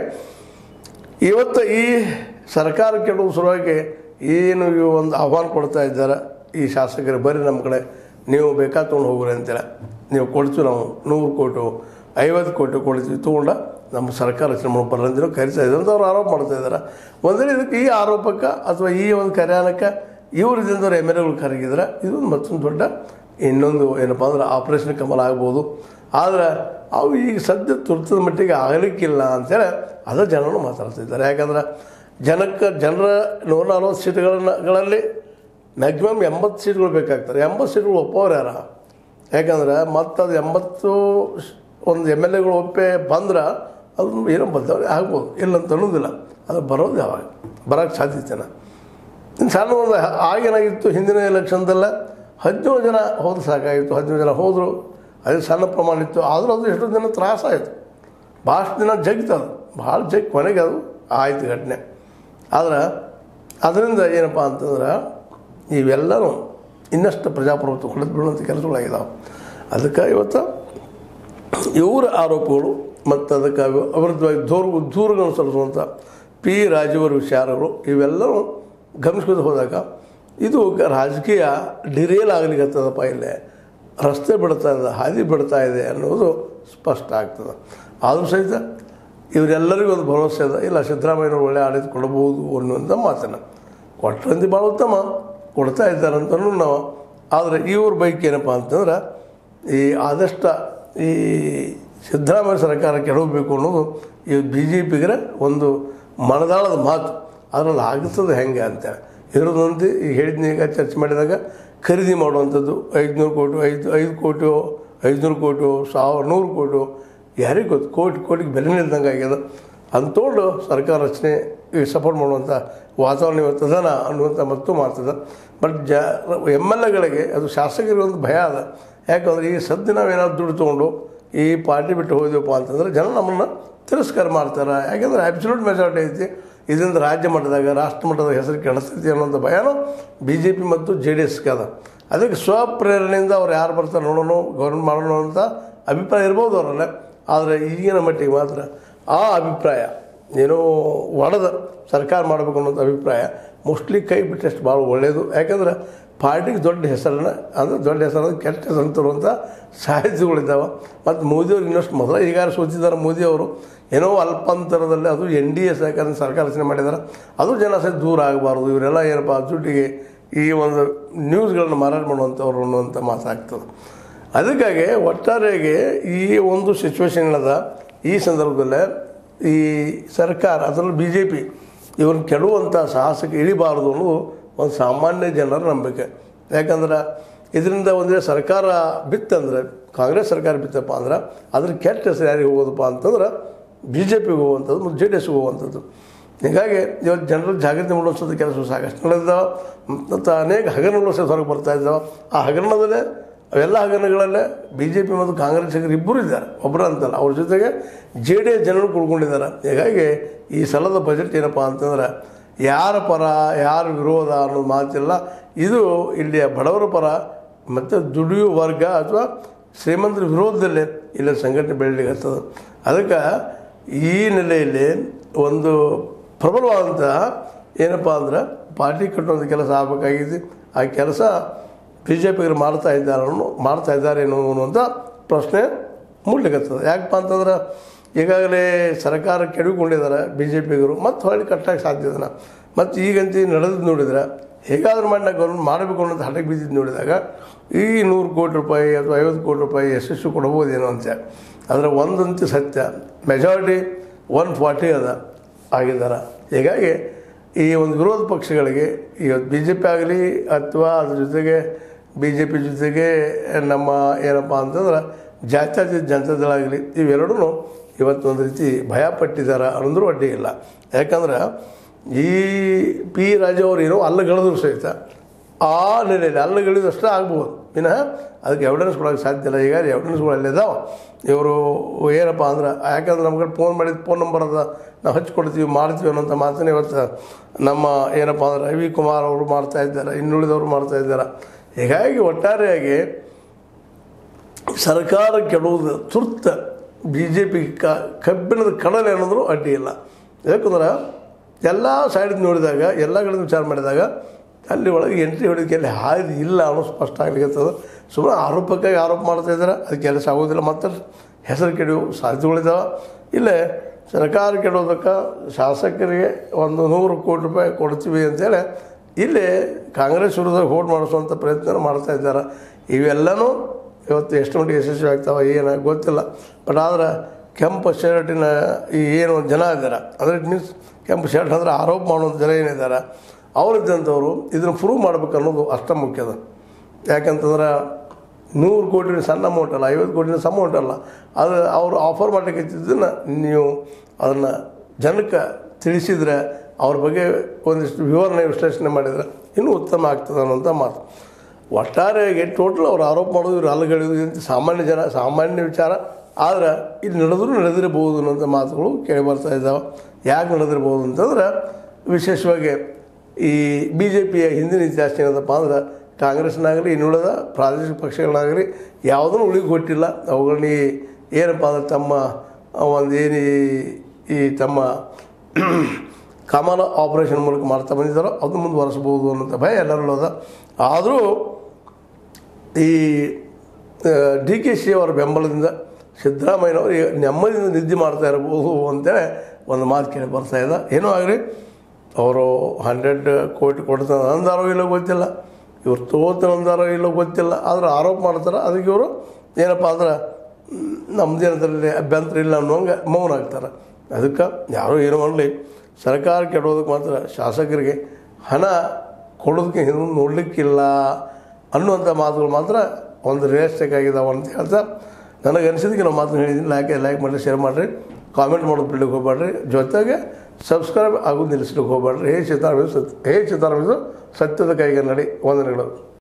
ಇವತ್ತು ಈ ಸರ್ಕಾರ ಕೆಡುವ ಸಲುವಾಗಿ ಏನು ಈ ಒಂದು ಆಹ್ವಾನ ಕೊಡ್ತಾ ಇದ್ದಾರೆ ಈ ಶಾಸಕರು ಬರ್ರಿ ನಮ್ಮ ಕಡೆ ನೀವು ಬೇಕಾ ತೊಗೊಂಡು ಹೋಗ್ರಿ ಅಂತೇಳಿ ನೀವು ಕೊಡ್ತೀವಿ ನಾವು ನೂರು ಕೋಟು ಐವತ್ತು ಕೋಟಿ ಕೊಡ್ತೀವಿ ತೊಗೊಂಡ ನಮ್ಮ ಸರ್ಕಾರ ರಚನೆ ಮಾಡೋ ಬರಂದಿನೋ ಕರಿತಾ ಇದ್ದಾರೆ ಅಂತ ಅವ್ರು ಆರೋಪ ಮಾಡ್ತಾ ಇದ್ದಾರೆ ಒಂದರೆ ಇದಕ್ಕೆ ಈ ಆರೋಪಕ್ಕೆ ಅಥವಾ ಈ ಒಂದು ಕರ್ಯಾಣಕ್ಕೆ ಇವ್ರು ಇದ್ದಂಥವ್ರು ಎಮ್ ಎಲ್ ಎಗಳು ಕರಗಿದ್ರೆ ಇದೊಂದು ಮತ್ತೊಂದು ದೊಡ್ಡ ಇನ್ನೊಂದು ಏನಪ್ಪ ಅಂದ್ರೆ ಆಪ್ರೇಷನ್ ಕಮಲ ಆಗ್ಬೋದು ಆದರೆ ಅವು ಈಗ ಸದ್ಯ ತುರ್ತದ ಮಟ್ಟಿಗೆ ಆಗಲಿಕ್ಕಿಲ್ಲ ಅಂತೇಳಿ ಅದ ಜನರು ಮಾತಾಡ್ತಿದ್ದಾರೆ ಯಾಕಂದ್ರೆ ಜನಕ್ಕೆ ಜನರ ನೂರ ನಲ್ವತ್ತು ಸೀಟ್ಗಳನ್ನ ಗಳಲ್ಲಿ ಮ್ಯಾಕ್ಸಿಮಮ್ ಎಂಬತ್ತು ಸೀಟ್ಗಳು ಬೇಕಾಗ್ತಾರೆ ಎಂಬತ್ತು ಸೀಟ್ಗಳು ಒಪ್ಪೋರು ಯಾರ ಯಾಕಂದ್ರೆ ಮತ್ತು ಅದು ಎಂಬತ್ತು ಸ್- ಒಂದು ಎಮ್ ಎಲ್ ಎಗಳು ಒಪ್ಪೆ ಬಂದ್ರೆ ಅದು ಏನೋ ಬದಲಾವಣೆ ಆಗ್ಬೋದು ಇಲ್ಲ ಅಂತ ಅನ್ನೋದಿಲ್ಲ ಅದು ಬರೋದು ಯಾವಾಗ ಬರೋಕ್ಕೆ ಸಾಧ್ಯತೆನ ಇನ್ನು ಸಣ್ಣ ಒಂದು ಆಗೇನಾಗಿತ್ತು ಹಿಂದಿನ ಎಲೆಕ್ಷನ್ದಲ್ಲ ಹದಿನೇಳು ಜನ ಹೋದ್ರೆ ಸಾಕಾಗಿತ್ತು ಹದಿನೇಳು ಜನ ಹೋದರು ಅದೇ ಸಣ್ಣ ಪ್ರಮಾಣ ಇತ್ತು ಆದರೂ ಅದು ಎಷ್ಟೋ ದಿನ ತ್ರಾಸಾಯಿತು ಭಾಳಷ್ಟು ದಿನ ಜಗ್ತದು ಭಾಳ ಜಗ್ ಕೊನೆಗೆ ಅದು ಆಯಿತು ಘಟನೆ ಆದ್ರೆ ಅದರಿಂದ ಏನಪ್ಪ ಅಂತಂದ್ರೆ ಇವೆಲ್ಲನೂ ಇನ್ನಷ್ಟು ಪ್ರಜಾಪ್ರಭುತ್ವ ಹೊಡೆದು ಬೀಳುವಂಥ ಕೆಲಸಗಳಾಗಿದ್ದಾವೆ ಅದಕ್ಕೆ ಇವತ್ತು ಇವರ ಆರೋಪಗಳು ಮತ್ತು ಅದಕ್ಕೆ ಅವ- ವಿರುದ್ಧವಾಗಿ ದೂರ ದೂರುಗಳನ್ನು ಸಲ್ಲಿಸುವಂಥ ಪಿ ರಾಜೀವರ ವಿಚಾರಗಳು ಇವೆಲ್ಲವೂ ಗಮನಿಸ್ಕೊಂಡು ಹೋದಾಗ ಇದು ಗ- ರಾಜಕೀಯ ಡಿರೇಲ್ ಆಗ್ಲಿಕ್ಕತ್ತದಪ್ಪ ಇಲ್ಲೇ ರಸ್ತೆ ಬಿಡ್ತಾ ಇದೆ ಹಾದಿ ಬಿಡ್ತಾ ಇದೆ ಅನ್ನೋದು ಸ್ಪಷ್ಟ ಆಗ್ತದೆ ಆದರೂ ಸಹಿತ ಇವರೆಲ್ಲರಿಗೂ ಒಂದು ಭರವಸೆ ಇದೆ ಇಲ್ಲ ಸಿದ್ದರಾಮಯ್ಯನವರು ಒಳ್ಳೆ ಆಡಳಿತ ಕೊಡಬಹುದು ಅನ್ನುವಂಥ ಮಾತನ್ನು ಕೊಟ್ಟರಂತೆ ಭಾಳ ಉತ್ತಮ ಕೊಡ್ತಾ ಇದ್ದಾರೆ ಅಂತಲೂ ನಾವು ಆದರೆ ಇವ್ರ ಬೈಕ್ ಏನಪ್ಪ ಅಂತಂದ್ರೆ ಈ ಆದಷ್ಟು ಈ ಸಿದ್ದರಾಮಯ್ಯ ಸರ್ಕಾರ ಕೆಡವಬೇಕು ಅನ್ನೋದು ಈ ಬಿ ಜೆ ಪಿಗರ ಒಂದು ಮನದಾಳದ ಮಾತು ಅದರಲ್ಲಿ ಆಗ್ತದೆ ಹೆಂಗೆ ಅಂತೇಳಿ ಇರೋದಂತೆ ಈಗ ಹೇಳಿದ್ನಿ ಈಗ ಚರ್ಚೆ ಮಾಡಿದಾಗ ಖರೀದಿ ಮಾಡುವಂಥದ್ದು ಐದುನೂರು ಕೋಟಿ ಐದು ಐದು ಕೋಟಿ ಐದುನೂರು ಕೋಟಿ ಸಾವಿರ ನೂರು ಕೋಟಿ ಯಾರಿಗೆ ಗೊತ್ತು ಕೋಟಿ ಕೋಟಿಗೆ ಬೆಲೆ ನಿಲ್ದಂಗೆ ಆಗ್ಯದ ಅಂಥೋಡು ಸರ್ಕಾರ ರಚನೆ ಸಪೋರ್ಟ್ ಮಾಡುವಂಥ ವಾತಾವರಣ ಇವತ್ತು ಅದಾನ ಅನ್ನುವಂಥ ಮತ್ತು ಮಾಡ್ತದೆ ಬಟ್ ಜ ಎಮ್ ಎಲ್ ಎಗಳಿಗೆ ಅದು ಶಾಸಕರಿಗೆ ಒಂದು ಭಯ ಅದ ಯಾಕಂದ್ರೆ ಈ ಸದ್ಯ ನಾವೇನಾದ್ರು ದುಡ್ಡು ತೊಗೊಂಡು ಈ ಪಾರ್ಟಿ ಬಿಟ್ಟು ಹೋದ್ವಪ್ಪ ಅಂತಂದ್ರೆ ಜನ ನಮ್ಮನ್ನು ತಿರಸ್ಕಾರ ಮಾಡ್ತಾರೆ ಯಾಕೆಂದ್ರೆ ಅಬ್ಸಲ್ಯೂಟ್ ಮೆಜಾರಿಟಿ ಐತಿ ಇದರಿಂದ ರಾಜ್ಯ ಮಟ್ಟದಾಗ ರಾಷ್ಟ್ರ ಮಟ್ಟದ ಹೆಸರು ಕೆಡಿಸ್ತೈತಿ ಅನ್ನೋಂಥ ಭಯನೂ ಬಿ ಜೆ ಪಿ ಮತ್ತು ಜೆ ಡಿ ಎಸ್ಗೆ ಅದ ಅದಕ್ಕೆ ಸ್ವಪ್ರೇರಣೆಯಿಂದ ಅವ್ರು ಯಾರು ಬರ್ತಾರೆ ನೋಡೋಣ ಗೌರ್ಮೆಂಟ್ ಮಾಡೋಣ ಅಂತ ಅಭಿಪ್ರಾಯ ಇರ್ಬೋದು ಅವರಲ್ಲ ಆದರೆ ಈಗಿನ ಮಟ್ಟಿಗೆ ಮಾತ್ರ ಆ ಅಭಿಪ್ರಾಯ ಏನೋ ಒಡೆದ ಸರ್ಕಾರ ಮಾಡಬೇಕು ಅನ್ನೋಂಥ ಅಭಿಪ್ರಾಯ ಮೋಸ್ಟ್ಲಿ ಕೈ ಬಿಟ್ಟಷ್ಟು ಭಾಳ ಒಳ್ಳೆಯದು ಯಾಕಂದ್ರೆ ಪಾರ್ಟಿಗೆ ದೊಡ್ಡ ಹೆಸರನ್ನ ಅಂದರೆ ದೊಡ್ಡ ಹೆಸರು ಕೆಟ್ಟ ಹೆಸರು ತರುವಂಥ ಸಾಹಿತ್ಯಗಳಿದ್ದಾವೆ ಮತ್ತು ಮೋದಿಯವ್ರು ಇನ್ನಷ್ಟು ಮೊದಲ ಈಗಾರು ಸೂಚಿಸಿದ್ದಾರೆ ಮೋದಿಯವರು ಏನೋ ಅಲ್ಪಾಂತರದಲ್ಲಿ ಅದು ಎನ್ ಡಿ ಎ ಸರ್ಕಾರ ಸರ್ಕಾರ ರಚನೆ ಮಾಡಿದ್ದಾರೆ ಅದು ಜನ ಸಹ ದೂರ ಆಗಬಾರ್ದು ಇವರೆಲ್ಲ ಏನಪ್ಪ ದುಡ್ಡಿಗೆ ಈ ಒಂದು ನ್ಯೂಸ್ಗಳನ್ನು ಮಾರಾಟ ಮಾಡುವಂಥವ್ರು ಅನ್ನುವಂಥ ಮಾತಾಗ್ತದೆ ಅದಕ್ಕಾಗಿ ಒಟ್ಟಾರೆಯಾಗಿ ಈ ಒಂದು ಸಿಚುವೇಶನ್ ಅದ ಈ ಸಂದರ್ಭದಲ್ಲೇ ಈ ಸರ್ಕಾರ ಅದರಲ್ಲಿ ಬಿ ಜೆ ಪಿ ಇವ್ರನ್ನ ಕೆಡುವಂಥ ಸಾಹಸಕ್ಕೆ ಇಳಿಬಾರ್ದು ಅನ್ನೋದು ಒಂದು ಸಾಮಾನ್ಯ ಜನರ ನಂಬಿಕೆ ಯಾಕಂದ್ರೆ ಇದರಿಂದ ಒಂದು ವೇಳೆ ಸರ್ಕಾರ ಬಿತ್ತಂದ್ರೆ ಕಾಂಗ್ರೆಸ್ ಸರ್ಕಾರ ಬಿತ್ತಪ್ಪ ಅಂದ್ರೆ ಅದ್ರ ಕೆಟ್ಟ ಹೆಸರು ಯಾರಿಗೆ ಹೋಗೋದಪ್ಪ ಅಂತಂದ್ರೆ ಬಿ ಜೆ ಪಿಗೆ ಹೋಗುವಂಥದ್ದು ಮತ್ತು ಜೆ ಡಿ ಎಸ್ಗೆ ಹೋಗುವಂಥದ್ದು ಹೀಗಾಗಿ ಇವತ್ತು ಜನರು ಜಾಗೃತಿ ಮೂಡಿಸೋದು ಕೆಲಸ ಸಾಕಷ್ಟು ನಡೆದಿದ್ದಾವೆ ಮತ್ತು ಅನೇಕ ಹಗರಣಗಳು ಸಹ ಹೊರಗೆ ಬರ್ತಾ ಇದ್ದಾವೆ ಆ ಹಗರಣದಲ್ಲೇ ಅವೆಲ್ಲ ಹಗರಣಗಳಲ್ಲೇ ಬಿ ಜೆ ಪಿ ಮತ್ತು ಕಾಂಗ್ರೆಸ್ಸಿಗರು ಇಬ್ಬರು ಇದ್ದಾರೆ ಒಬ್ಬರು ಅಂತಲ್ಲ ಅವ್ರ ಜೊತೆಗೆ ಜೆ ಡಿ ಎಸ್ ಜನರು ಕುಳ್ಕೊಂಡಿದ್ದಾರೆ ಹೀಗಾಗಿ ಈ ಸಲದ ಬಜೆಟ್ ಏನಪ್ಪ ಅಂತಂದ್ರೆ ಯಾರ ಪರ ಯಾರ ವಿರೋಧ ಅನ್ನೋದು ಮಾತಿಲ್ಲ ಇದು ಇಲ್ಲಿಯ ಬಡವರ ಪರ ಮತ್ತು ದುಡಿಯುವ ವರ್ಗ ಅಥವಾ ಶ್ರೀಮಂತರ ವಿರೋಧದಲ್ಲೇ ಇಲ್ಲಿ ಸಂಘಟನೆ ಬೆಳಲಿಕ್ಕೆ ಹತ್ತದ ಅದಕ್ಕೆ ಈ ನೆಲೆಯಲ್ಲಿ ಒಂದು ಪ್ರಬಲವಾದಂತಹ ಏನಪ್ಪ ಅಂದ್ರೆ ಪಾರ್ಟಿ ಕಟ್ಟುವಂಥ ಕೆಲಸ ಆಗಬೇಕಾಗಿದೆ ಆ ಕೆಲಸ ಬಿ ಜೆ ಪಿಗರು ಮಾಡ್ತಾ ಇದ್ದಾರೆ ಅನ್ನೋ ಮಾಡ್ತಾ ಇದ್ದಾರೇನೋ ಅನ್ನುವಂಥ ಪ್ರಶ್ನೆ ಮೂಡ್ಲಿಕ್ಕತ್ತದ ಯಾಕಪ್ಪ ಅಂತಂದ್ರೆ ಈಗಾಗಲೇ ಸರ್ಕಾರ ಕೆಡವಿಕೊಂಡಿದ್ದಾರೆ ಬಿ ಜೆ ಪಿಗರು ಮತ್ತು ಹೊಳ್ಳಿ ಕಟ್ಟಕ್ಕೆ ಸಾಧ್ಯ ಇದನ್ನ ಮತ್ತು ಈಗಂತ ನಡೆದು ನೋಡಿದ್ರೆ ಹೇಗಾದ್ರೂ ಮಾಡಿ ನಾವು ಗೌರ್ಮೆಂಟ್ ಮಾಡಬೇಕು ಅನ್ನೋದು ಹಠಕ್ಕೆ ಬಿದ್ದಿದ್ದು ನೋಡಿದಾಗ ಈ ನೂರು ಕೋಟಿ ರೂಪಾಯಿ ಅಥವಾ ಐವತ್ತು ಕೋಟಿ ರೂಪಾಯಿ ಯಶಸ್ಸು ಕೊಡ್ಬೋದೇನೋ ಅಂತ ಆದರೆ ಒಂದಂತೂ ಸತ್ಯ ಮೆಜಾರಿಟಿ ಒನ್ ಫಾರ್ಟಿ ಅದ ಆಗಿದ್ದಾರೆ ಹೀಗಾಗಿ ಈ ಒಂದು ವಿರೋಧ ಪಕ್ಷಗಳಿಗೆ ಇವತ್ತು ಬಿ ಜೆ ಪಿ ಆಗಲಿ ಅಥವಾ ಅದ್ರ ಜೊತೆಗೆ ಬಿ ಜೆ ಪಿ ಜೊತೆಗೆ ನಮ್ಮ ಏನಪ್ಪ ಅಂತಂದ್ರೆ ಜಾತ್ಯತೀತ ಜನತಾದಳ ಆಗಲಿ ಇವೆರಡೂ ಇವತ್ತು ಒಂದು ರೀತಿ ಭಯ ಪಟ್ಟಿದ್ದಾರೆ ಅನ್ನೋದ್ರೂ ಅಡ್ಡಿ ಇಲ್ಲ ಯಾಕಂದ್ರೆ ಈ ಪಿ ರಾಜು ಅವರು ಏನೋ ಅಲ್ಲಗಳಿದ್ರು ಸಹಿತ ಆ ನೆಲೆಯಲ್ಲಿ ಅಲ್ಲಗಳಿದಷ್ಟೇ ಆಗ್ಬೋದು ವಿನಃ ಅದಕ್ಕೆ ಎವಿಡೆನ್ಸ್ ಕೊಡೋಕ್ಕೆ ಸಾಧ್ಯ ಇಲ್ಲ ಈಗ ಎವಿಡೆನ್ಸ್ಗಳು ಅಲ್ಲಿದ್ದಾವೆ ಇವರು ಏನಪ್ಪ ಅಂದ್ರೆ ಯಾಕಂದ್ರೆ ನಮ್ಗೆ ಫೋನ್ ಮಾಡಿದ ಫೋನ್ ನಂಬರ್ ಅದ ನಾವು ಹಚ್ಕೊಡ್ತೀವಿ ಮಾಡ್ತೀವಿ ಅನ್ನೋಂಥ ಮಾತನ್ನ ಇವತ್ತು ನಮ್ಮ ಏನಪ್ಪ ಅಂದ್ರೆ ರವಿ ಕುಮಾರ್ ಅವರು ಮಾಡ್ತಾ ಇದ್ದಾರೆ ಇನ್ನುಳಿದವರು ಮಾಡ್ತಾ ಇದ್ದಾರೆ ಹೀಗಾಗಿ ಒಟ್ಟಾರೆಯಾಗಿ ಸರ್ಕಾರ ಕೆಡುವುದು ತುರ್ತ ಬಿ ಜೆ ಪಿ ಕ ಕಬ್ಬಿಣದ ಕಡಲೆ ಅನ್ನೋದ್ರು ಅಡ್ಡಿ ಇಲ್ಲ ಯಾಕಂದ್ರೆ ಎಲ್ಲ ಸೈಡ್ ನೋಡಿದಾಗ ಎಲ್ಲ ಕಡೆ ವಿಚಾರ ಮಾಡಿದಾಗ ಅಲ್ಲಿ ಒಳಗೆ ಎಂಟ್ರಿ ಹೊಡಿಯೋಕ್ಕೆ ಅಲ್ಲಿ ಹಾದಿ ಇಲ್ಲ ಅನ್ನೋ ಸ್ಪಷ್ಟ ಆಗ್ಲಿಕ್ಕತ್ತದ ಸುಮ್ಮನೆ ಆರೋಪಕ್ಕಾಗಿ ಆರೋಪ ಮಾಡ್ತಾ ಇದ್ದಾರೆ ಅದು ಕೆಲಸ ಆಗೋದಿಲ್ಲ ಮತ್ತು ಹೆಸರು ಕೆಡುವ ಸಾಧ್ಯತೆಗಳಿದ್ದಾವೆ ಇಲ್ಲೇ ಸರ್ಕಾರ ಕೆಡೋದಕ್ಕೆ ಶಾಸಕರಿಗೆ ಒಂದು ನೂರು ಕೋಟಿ ರೂಪಾಯಿ ಕೊಡ್ತೀವಿ ಅಂತೇಳಿ ಇಲ್ಲಿ ಕಾಂಗ್ರೆಸ್ ವಿರುದ್ಧ ಹೋಟ್ ಮಾಡಿಸುವಂಥ ಪ್ರಯತ್ನ ಮಾಡ್ತಾ ಇದ್ದಾರೆ ಇವೆಲ್ಲನೂ ಇವತ್ತು ಎಷ್ಟು ಮಟ್ಟಿಗೆ ಯಶಸ್ವಿ ಆಗ್ತಾವೆ ಏನು ಗೊತ್ತಿಲ್ಲ ಬಟ್ ಆದ್ರೆ ಕೆಂಪು ಶರ್ಟಿನ ಈ ಏನು ಜನ ಇದ್ದಾರೆ ಅಂದರೆ ಇಟ್ ಮೀನ್ಸ್ ಕೆಂಪು ಶರ್ಟ್ ಅಂದರೆ ಆರೋಪ ಮಾಡುವಂಥ ಜನ ಏನಿದ್ದಾರೆ ಅವರಿದ್ದಂಥವ್ರು ಇದನ್ನು ಪ್ರೂವ್ ಮಾಡ್ಬೇಕು ಅನ್ನೋದು ಅಷ್ಟ ಮುಖ್ಯದ ಯಾಕಂತಂದ್ರೆ ನೂರು ಕೋಟಿ ಸಣ್ಣ ಅಮೌಂಟ್ ಅಲ್ಲ ಐವತ್ತು ಕೋಟಿನ ಸಣ್ಣ ಅಮೌಂಟ್ ಅಲ್ಲ ಅದು ಅವರು ಆಫರ್ ಮಾಡಲಿಕ್ಕೆ ಇದ್ದಿದ್ದನ್ನು ನೀವು ಅದನ್ನು ಜನಕ್ಕೆ ತಿಳಿಸಿದರೆ ಅವ್ರ ಬಗ್ಗೆ ಒಂದಿಷ್ಟು ವಿವರಣೆ ವಿಶ್ಲೇಷಣೆ ಮಾಡಿದರೆ ಇನ್ನೂ ಉತ್ತಮ ಆಗ್ತದೆ ಅನ್ನೋಂಥ ಮಾತು ಒಟ್ಟಾರೆಯಾಗಿ ಟೋಟಲ್ ಅವ್ರು ಆರೋಪ ಮಾಡೋದು ಇವ್ರು ಅಲ್ಲಗಳಿದು ಅಂತ ಸಾಮಾನ್ಯ ಜನ ಸಾಮಾನ್ಯ ವಿಚಾರ ಆದರೆ ಇದು ನಡೆದರೂ ನಡೆದಿರಬಹುದು ಅನ್ನೋಂಥ ಮಾತುಗಳು ಕೇಳಿ ಬರ್ತಾ ಇದ್ದಾವೆ ಯಾಕೆ ನಡೆದಿರ್ಬೋದು ಅಂತಂದ್ರೆ ವಿಶೇಷವಾಗಿ ಈ ಬಿ ಜೆ ಪಿಯ ಹಿಂದಿನ ಇತಿಹಾಸ ಏನದಪ್ಪ ಅಂದ್ರೆ ಕಾಂಗ್ರೆಸ್ನಾಗಲಿ ಇನ್ನುಳಿದ ಪ್ರಾದೇಶಿಕ ಪಕ್ಷಗಳಾಗಲಿ ಯಾವುದನ್ನು ಉಳಿಗೆ ಕೊಟ್ಟಿಲ್ಲ ಅವುಗಳನ್ನ ಈ ಏನಪ್ಪ ಅಂದ್ರೆ ತಮ್ಮ ಒಂದು ಏನು ಈ- ಈ ತಮ್ಮ ಕಮಲ ಆಪರೇಷನ್ ಮೂಲಕ ಮಾಡ್ತಾ ಬಂದಿದ್ದಾರೋ ಅದು ಮುಂದುವರಿಸ್ಬೋದು ಅನ್ನೋಂಥ ಭಯ ಎಲ್ಲರಲ್ಲೂ ಅದ ಆದರೂ ಈ ಡಿ ಕೆ ಶಿ ಅವರ ಬೆಂಬಲದಿಂದ ಸಿದ್ದರಾಮಯ್ಯನವರು ಈಗ ನೆಮ್ಮದಿಯಿಂದ ನಿದ್ದೆ ಮಾಡ್ತಾ ಇರಬಹುದು ಅಂತೇಳಿ ಒಂದು ಮಾತು ಕೇಳಿ ಬರ್ತಾ ಇದೆ ಏನೋ ಆಗಲಿ ಅವರು ಹಂಡ್ರೆಡ್ ಕೋಟಿ ಕೊಡ್ತಾರೆ ಅಂದಾರೋ ಇಲ್ಲೋ ಗೊತ್ತಿಲ್ಲ ಇವ್ರು ತಗೋತಾರೆ ಅಂದಾರೋ ಇಲ್ಲೋ ಗೊತ್ತಿಲ್ಲ ಆದ್ರೆ ಆರೋಪ ಮಾಡ್ತಾರೆ ಅದಕ್ಕೆ ಇವರು ಏನಪ್ಪ ಅಂದ್ರೆ ಮ್, ನಮ್ಮದೇನದ್ರಲ್ಲಿ ಅಭ್ಯಂತರ ಇಲ್ಲ ಅನ್ನೋಂಗೆ ಮೌನ ಆಗ್ತಾರೆ ಅದಕ್ಕೆ ಯಾರೋ ಏನೋ ಮಾಡಲಿ ಸರ್ಕಾರ ಕೆಡೋದಕ್ಕೆ ಮಾತ್ರ ಶಾಸಕರಿಗೆ ಹಣ ಕೊಡೋದಕ್ಕೆ ಹಿಂದೆ ನೋಡಲಿಕ್ಕಿಲ್ಲ ಅನ್ನುವಂಥ ಮಾತುಗಳು ಮಾತ್ರ ಒಂದು ರಿಯಲಿಸ್ಟಿಕ್ ಆಗಿದಾವೆ ಅಂತ ಹೇಳ್ತಾ ನನಗೆ ಅನಿಸಿದ್ದಕ್ಕೆ ನಾವು ಮಾತನ್ನು ಹೇಳಿದ್ದೀನಿ ಲೈಕ್ ಲೈಕ್ ಮಾಡಿರಿ ಶೇರ್ ಮಾಡಿರಿ ಕಾಮೆಂಟ್ ಮಾಡೋದು ಬಿಡ್ಲಿಕ್ಕೆ ಹೋಗ್ಬೇಡ್ರಿ ಜೊತೆಗೆ ಸಬ್ಸ್ಕ್ರೈಬ್ ಆಗೋದು ನಿಲ್ಲಿಸ್ಲಿಕ್ಕೆ ಹೋಗ್ಬೇಡ್ರಿ ಹೇ ಸಿತಾರಾಮ ಸತ್ಯ ಹೇ ಸಿತಾರಾಮ ಸತ್ಯದ ಕೈಗೆ ನಡಿ ವಂದನೆಗಳು